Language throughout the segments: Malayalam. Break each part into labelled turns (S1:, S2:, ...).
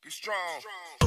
S1: Be strong.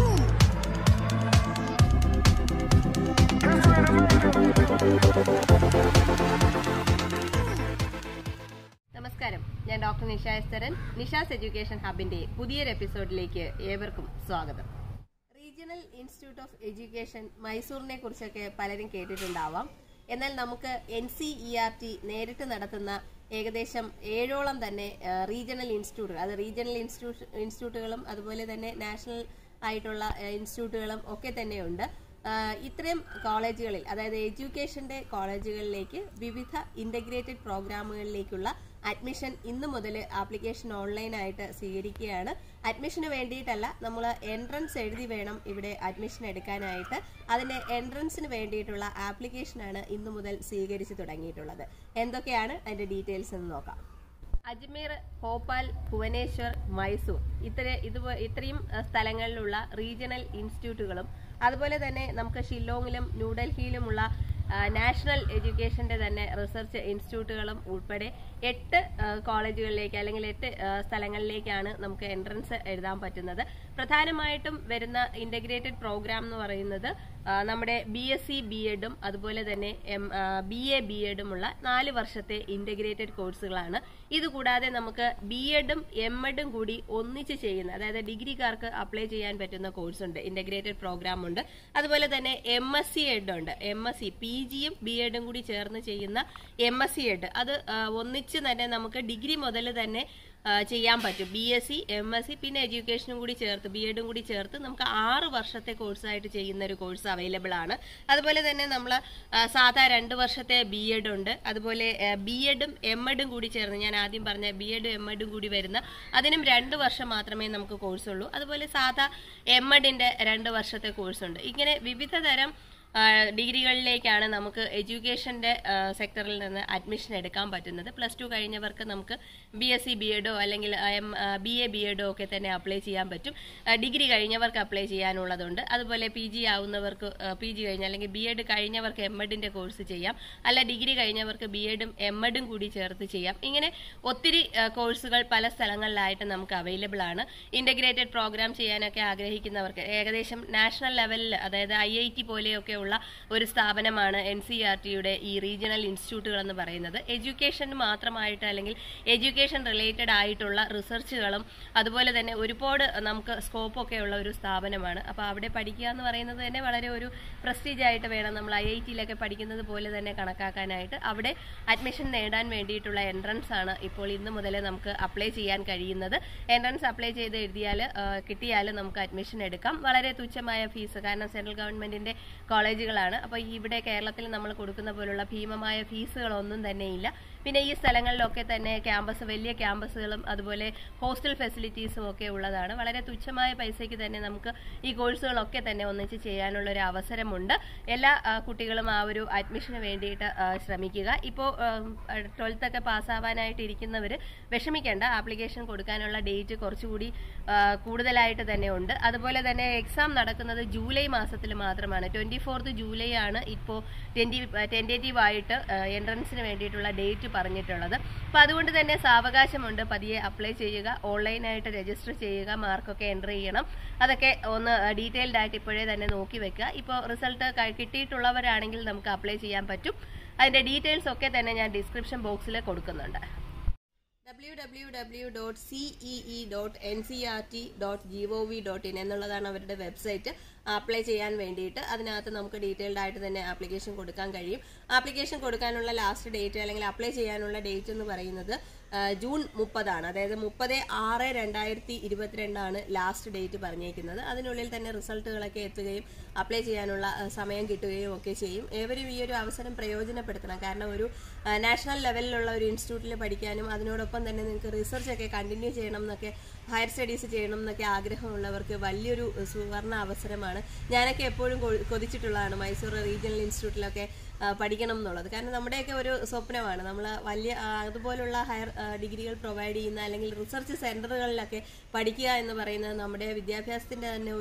S2: നമസ്കാരം ഞാൻ ഡോക്ടർ നിഷ എസ്തരൻ നിഷാസ് എഡ്യൂക്കേഷൻ ഹബിന്റെ പുതിയൊരു എപ്പിസോഡിലേക്ക് ഏവർക്കും സ്വാഗതം റീജിയണൽ ഇൻസ്റ്റിറ്റ്യൂട്ട് ഓഫ് എഡ്യൂക്കേഷൻ മൈസൂറിനെ കുറിച്ചൊക്കെ പലരും കേട്ടിട്ടുണ്ടാവാം എന്നാൽ നമുക്ക് N C E R T നേരിട്ട് നടത്തുന്ന ഏകദേശം ഏഴോളം തന്നെ റീജിയണൽ ഇൻസ്റ്റിറ്റ്യൂട്ടുകൾ അത് റീജിയണൽ ഇൻസ്റ്റിറ്റ്യൂട്ട് ഇൻസ്റ്റിറ്റ്യൂട്ടുകളും അതുപോലെ തന്നെ നാഷണൽ ആയിട്ടുള്ള ഏഹ്, ഇൻസ്റ്റിറ്റ്യൂട്ടുകളും ഒക്കെ തന്നെയുണ്ട് ആഹ് ഇത്രയും കോളേജുകളിൽ അതായത് എഡ്യൂക്കേഷന്റെ കോളേജുകളിലേക്ക് വിവിധ ഇന്റഗ്രേറ്റഡ് പ്രോഗ്രാമുകളിലേക്കുള്ള അഡ്മിഷൻ ഇന്നു മുതൽ ആപ്ലിക്കേഷൻ ഓൺലൈനായിട്ട് സ്വീകരിക്കുകയാണ് അഡ്മിഷന് വേണ്ടിയിട്ടല്ല നമ്മൾ എൻട്രൻസ് എഴുതി വേണം ഇവിടെ അഡ്മിഷൻ എടുക്കാനായിട്ട് അതിന്റെ എൻട്രൻസിന് വേണ്ടിയിട്ടുള്ള ആപ്ലിക്കേഷനാണ് ഇന്നു മുതൽ സ്വീകരിച്ചു തുടങ്ങിയിട്ടുള്ളത് എന്തൊക്കെയാണ് അതിന്റെ ഡീറ്റെയിൽസ് എന്ന് നോക്കാം അജ്മീർ ഭോപ്പാൽ ഭുവനേശ്വർ മൈസൂർ ഇത്ര ഇതുപോ ഇത്രയും അഹ്, സ്ഥലങ്ങളിലുള്ള റീജിയണൽ ഇൻസ്റ്റിറ്റ്യൂട്ടുകളും അതുപോലെ തന്നെ നമുക്ക് ഷില്ലോങ്ങിലും ന്യൂഡൽഹിയിലുമുള്ള ആ, നാഷണൽ എഡ്യൂക്കേഷന്റെ തന്നെ റിസർച്ച് ഇൻസ്റ്റിറ്റ്യൂട്ടുകളും ഉൾപ്പെടെ എട്ട് ആ, കോളേജുകളിലേക്ക് അല്ലെങ്കിൽ എട്ട് ആ, സ്ഥലങ്ങളിലേക്കാണ് നമുക്ക് എൻട്രൻസ് എഴുതാൻ പറ്റുന്നത് പ്രധാനമായിട്ടും വരുന്ന ഇന്റഗ്രേറ്റഡ് പ്രോഗ്രാം എന്ന് പറയുന്നത് ആ, നമ്മുടെ ബി എസ് സി ബി എഡും അതുപോലെ തന്നെ എം ബി എ ബി എഡുമുള്ള നാല് വർഷത്തെ ഇന്റഗ്രേറ്റഡ് കോഴ്സുകളാണ് ഇതുകൂടാതെ നമുക്ക് ബി എഡും എം എഡും കൂടി ഒന്നിച്ച് ചെയ്യുന്ന അതായത് ഡിഗ്രിക്കാർക്ക് അപ്ലൈ ചെയ്യാൻ പറ്റുന്ന കോഴ്സ് ഉണ്ട് ഇന്റഗ്രേറ്റഡ് പ്രോഗ്രാം ഉണ്ട് അതുപോലെ തന്നെ എം എസ് സി എഡ് ഉണ്ട് എം എസ് സി പി ജിയും ബി എഡും കൂടി ചേർന്ന് ചെയ്യുന്ന എം എസ് സി എഡ് അത് ആ, ഒന്നിച്ച് തന്നെ നമുക്ക് ഡിഗ്രി മുതൽ തന്നെ ആ, ചെയ്യാൻ പറ്റും B S C M S C പിന്നെ എഡ്യൂക്കേഷനും കൂടി ചേർത്ത് ബി എഡും കൂടി ചേർത്ത് നമുക്ക് ആറ് വർഷത്തെ കോഴ്സായിട്ട് ചെയ്യുന്ന ഒരു കോഴ്സ് അവൈലബിൾ ആണ് അതുപോലെ തന്നെ നമ്മൾ സാധാ രണ്ട് വർഷത്തെ ബി എഡ് ഉണ്ട് അതുപോലെ ബി എഡും എം എഡും കൂടി ചേർന്ന് ഞാൻ ആദ്യം പറഞ്ഞ ബി എഡും എം എഡും കൂടി വരുന്ന അതിനും രണ്ട് വർഷം മാത്രമേ നമുക്ക് കോഴ്സ് ഉള്ളൂ അതുപോലെ സാധാ എം എഡിന്റെ രണ്ട് വർഷത്തെ കോഴ്സ് ഉണ്ട് ഇങ്ങനെ വിവിധ തരം ആ, ഡിഗ്രികളിലേക്കാണ് നമുക്ക് എഡ്യൂക്കേഷന്റെ ആ, സെക്ടറിൽ നിന്ന് അഡ്മിഷൻ എടുക്കാൻ പറ്റുന്നത് പ്ലസ് ടു കഴിഞ്ഞവർക്ക് നമുക്ക് ബി എസ് സി ബി എഡോ അല്ലെങ്കിൽ എം ബി എ ബി എഡോ ഒക്കെ തന്നെ അപ്ലൈ ചെയ്യാൻ പറ്റും ആ, ഡിഗ്രി കഴിഞ്ഞവർക്ക് അപ്ലൈ ചെയ്യാനുള്ളതുണ്ട് അതുപോലെ പി ജി ആവുന്നവർക്ക് പി ജി കഴിഞ്ഞ അല്ലെങ്കിൽ ബി എഡ് കഴിഞ്ഞവർക്ക് എം എഡിന്റെ കോഴ്സ് ചെയ്യാം അല്ല ഡിഗ്രി കഴിഞ്ഞവർക്ക് ബി എഡും എം എഡും കൂടി ചേർത്ത് ചെയ്യാം ഇങ്ങനെ ഒത്തിരി ആ, കോഴ്സുകൾ പല സ്ഥലങ്ങളിലായിട്ട് നമുക്ക് അവൈലബിൾ ആണ് ഇന്റഗ്രേറ്റഡ് പ്രോഗ്രാം ചെയ്യാനൊക്കെ ആഗ്രഹിക്കുന്നവർക്ക് ഏകദേശം നാഷണൽ ലെവലിൽ അതായത് ഐ ഐ ടി പോലെയൊക്കെയുള്ള ഒരു സ്ഥാപനമാണ് എൻ സി ആർ ടിയുടെ ഈ റീജിയണൽ ഇൻസ്റ്റിറ്റ്യൂട്ടുകൾ എന്ന് പറയുന്നത് എഡ്യൂക്കേഷന് മാത്രമായിട്ട് അല്ലെങ്കിൽ എഡ്യൂക്കേഷൻ റിലേറ്റഡ് ആയിട്ടുള്ള റിസർച്ചുകളും അതുപോലെ തന്നെ ഒരുപാട് നമുക്ക് സ്കോപ്പൊക്കെ ഉള്ള ഒരു സ്ഥാപനമാണ് അപ്പോൾ അവിടെ പഠിക്കുക എന്ന് പറയുന്നത് തന്നെ വളരെ ഒരു പ്രസ്റ്റീജ് ആയിട്ട് വേണം നമ്മൾ ഐ ഐ ടിയിലൊക്കെ പഠിക്കുന്നത് പോലെ തന്നെ കണക്കാക്കാനായിട്ട് അവിടെ അഡ്മിഷൻ നേടാൻ വേണ്ടിയിട്ടുള്ള എൻട്രൻസ് ആണ് ഇപ്പോൾ ഇന്ന് മുതൽ നമുക്ക് അപ്ലൈ ചെയ്യാൻ കഴിയുന്നത് എൻട്രൻസ് അപ്ലൈ ചെയ്ത് എഴുതിയാൽ കിട്ടിയാൽ നമുക്ക് അഡ്മിഷൻ എടുക്കാം വളരെ തുച്ഛമായ ഫീസ് കാരണം സെൻട്രൽ ഗവൺമെന്റിന്റെ കോളേജുകളാണ് അപ്പോൾ ഇവിടെ കേരളത്തിൽ നമ്മൾ കൊടുക്കുന്ന പോലുള്ള ഭീമമായ ഫീസുകളൊന്നും തന്നെ ഇല്ല പിന്നെ ഈ സ്ഥലങ്ങളിലൊക്കെ തന്നെ ക്യാമ്പസ് വലിയ ക്യാമ്പസുകളും അതുപോലെ ഹോസ്റ്റൽ ഫെസിലിറ്റീസും ഒക്കെ ഉള്ളതാണ് വളരെ തുച്ഛമായ പൈസയ്ക്ക് തന്നെ നമുക്ക് ഈ കോഴ്സുകളൊക്കെ തന്നെ ഒന്നിച്ച് ചെയ്യാനുള്ള ഒരു അവസരമുണ്ട് എല്ലാ ആ, കുട്ടികളും ആ ഒരു അഡ്മിഷന് വേണ്ടിയിട്ട് ആ, ശ്രമിക്കുക ഇപ്പോൾ ട്വൽത്ത് ഒക്കെ പാസ്സാവാനായിട്ട് ഇരിക്കുന്നവർ വിഷമിക്കേണ്ട ആപ്ലിക്കേഷൻ കൊടുക്കാനുള്ള ഡേറ്റ് കുറച്ചുകൂടി ആ, കൂടുതലായിട്ട് തന്നെ ഉണ്ട് അതുപോലെ തന്നെ എക്സാം നടക്കുന്നത് ജൂലൈ മാസത്തിൽ മാത്രമാണ് ട്വന്റി ഫോർത്ത് ജൂലൈ ആണ് ഇപ്പോൾ ടെൻറ്റേറ്റീവ് ആയിട്ട് എൻട്രൻസിന് വേണ്ടിയിട്ടുള്ള ഡേറ്റ് പറഞ്ഞിട്ടുള്ളത് അപ്പോൾ അതുകൊണ്ട് തന്നെ സാവകാശമുണ്ട് പതിയെ അപ്ലൈ ചെയ്യുക ഓൺലൈനായിട്ട് രജിസ്റ്റർ ചെയ്യുക മാർക്കൊക്കെ എൻ്റർ ചെയ്യണം അതൊക്കെ ഒന്ന് ഡീറ്റെയിൽഡ് ആയിട്ട് ഇപ്പോഴേ തന്നെ നോക്കി വെക്കുക ഇപ്പോൾ റിസൾട്ട് കിട്ടിയിട്ടുള്ളവരാണെങ്കിൽ നമുക്ക് അപ്ലൈ ചെയ്യാൻ പറ്റും അതിന്റെ ഡീറ്റെയിൽസ് ഒക്കെ തന്നെ ഞാൻ ഡിസ്ക്രിപ്ഷൻ ബോക്സിൽ കൊടുക്കുന്നുണ്ട് W W W dot C E E dot N C R T dot G O V dot in എന്നുള്ളതാണ് അവരുടെ വെബ്സൈറ്റ് അപ്ലൈ ചെയ്യാൻ വേണ്ടിയിട്ട് അതിനകത്ത് നമുക്ക് ഡീറ്റെയിൽഡ് ആയിട്ട് തന്നെ ആപ്ലിക്കേഷൻ കൊടുക്കാൻ കഴിയും ആപ്ലിക്കേഷൻ കൊടുക്കാനുള്ള ലാസ്റ്റ് ഡേറ്റ് അല്ലെങ്കിൽ അപ്ലൈ ചെയ്യാനുള്ള ഡേറ്റ് എന്ന് പറയുന്നത് ആ, ജൂൺ മുപ്പതാണ് അതായത് മുപ്പത് ആറ് രണ്ടായിരത്തി ഇരുപത്തിരണ്ടാണ് ലാസ്റ്റ് ഡേറ്റ് പറഞ്ഞേക്കുന്നത് അതിനുള്ളിൽ തന്നെ റിസൾട്ടുകളൊക്കെ എത്തുകയും അപ്ലൈ ചെയ്യാനുള്ള ആ, സമയം കിട്ടുകയും ഒക്കെ ചെയ്യും ഏവരും ഈ ഒരു അവസരം പ്രയോജനപ്പെടുത്തണം കാരണം ഒരു ആ, നാഷണൽ ലെവലിലുള്ള ഒരു ഇൻസ്റ്റിറ്റ്യൂട്ടിൽ പഠിക്കാനും അതിനോടൊപ്പം തന്നെ നിങ്ങൾക്ക് റിസർച്ച് ഒക്കെ കണ്ടിന്യൂ ചെയ്യണം എന്നൊക്കെ ഹയർ സ്റ്റഡീസ് ചെയ്യണം എന്നൊക്കെ ആഗ്രഹമുള്ളവർക്ക് വലിയൊരു സുവർണ അവസരമാണ് ഞാനൊക്കെ എപ്പോഴും കൊ- കൊതിച്ചിട്ടുള്ളതാണ് മൈസൂർ റീജിയണൽ ഇൻസ്റ്റിറ്റ്യൂട്ടിലൊക്കെ ആ, പഠിക്കണം എന്നുള്ളത് കാരണം നമ്മുടെയൊക്കെ ഒരു സ്വപ്നമാണ് നമ്മൾ വലിയ ആ, അതുപോലുള്ള ഹയർ ആ, ഡിഗ്രികൾ പ്രൊവൈഡ് ചെയ്യുന്ന അല്ലെങ്കിൽ റിസർച്ച് സെന്ററുകളിലൊക്കെ പഠിക്കുക എന്ന് പറയുന്നത് നമ്മുടെ വിദ്യാഭ്യാസത്തിന്റെ തന്നെ ഒരു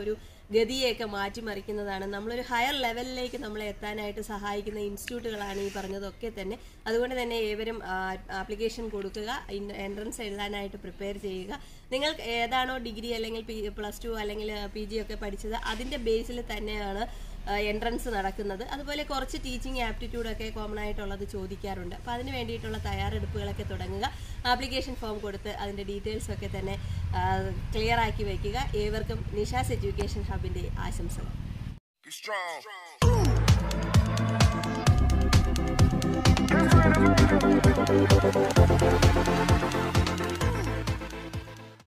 S2: ഗതിയെയൊക്കെ മാറ്റിമറിക്കുന്നതാണ് നമ്മളൊരു ഹയർ ലെവലിലേക്ക് നമ്മളെ എത്താനായിട്ട് സഹായിക്കുന്ന ഇൻസ്റ്റിറ്റ്യൂട്ടുകളാണ് ഈ പറഞ്ഞതൊക്കെ തന്നെ അതുകൊണ്ട് തന്നെ ഏവരും ആപ്ലിക്കേഷൻ കൊടുക്കുക എൻട്രൻസ് എഴുതാനായിട്ട് പ്രിപ്പയർ ചെയ്യുക നിങ്ങൾ ഏതാണോ ഡിഗ്രി അല്ലെങ്കിൽ പി പ്ലസ് ടു അല്ലെങ്കിൽ പി ജി ഒക്കെ പഠിച്ചത് അതിന്റെ ബേസിൽ തന്നെയാണ് എൻട്രൻസ് നടക്കുന്നത് അതുപോലെ കുറച്ച് ടീച്ചിങ് ആപ്റ്റിറ്റ്യൂഡൊക്കെ കോമൺ ആയിട്ടുള്ളത് ചോദിക്കാറുണ്ട് അപ്പോൾ അതിന് വേണ്ടിയിട്ടുള്ള തയ്യാറെടുപ്പുകളൊക്കെ തുടങ്ങുക ആപ്ലിക്കേഷൻ ഫോം കൊടുത്ത് അതിൻ്റെ ഡീറ്റെയിൽസ് ഒക്കെ തന്നെ ക്ലിയർ ആക്കി വയ്ക്കുക ഏവർക്കും നിഷാസ് എഡ്യൂക്കേഷൻ ഹബിൻ്റെ ആശംസകൾ
S1: Be strong.